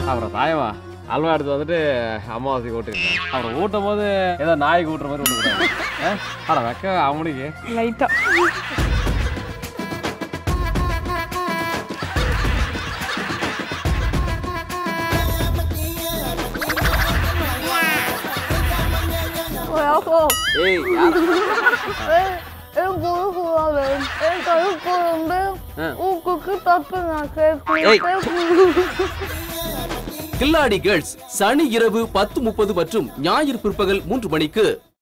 அப்புறம் தாயமா அல்வா எடுத்து வந்துட்டு அமாவாசைக்கு ஊட்டிருந்தேன் அப்புறம் ஊட்டும் போது ஏதோ நாய்க்கு ஊட்டுற மாதிரி ஊட்டக்கூடாது ஆ? அட வெக்க அவனுக்கு லைட்டா我要喝。 ஏய் யார் 哎哎，我喝了，哎，可是我没有，我哥哥打不拿开喝，开喝。 கில்லாடி கேர்ள்ஸ் சனி இரவு பத்து முப்பது மற்றும் ஞாயிறு பிற்பகல் மூன்று மணிக்கு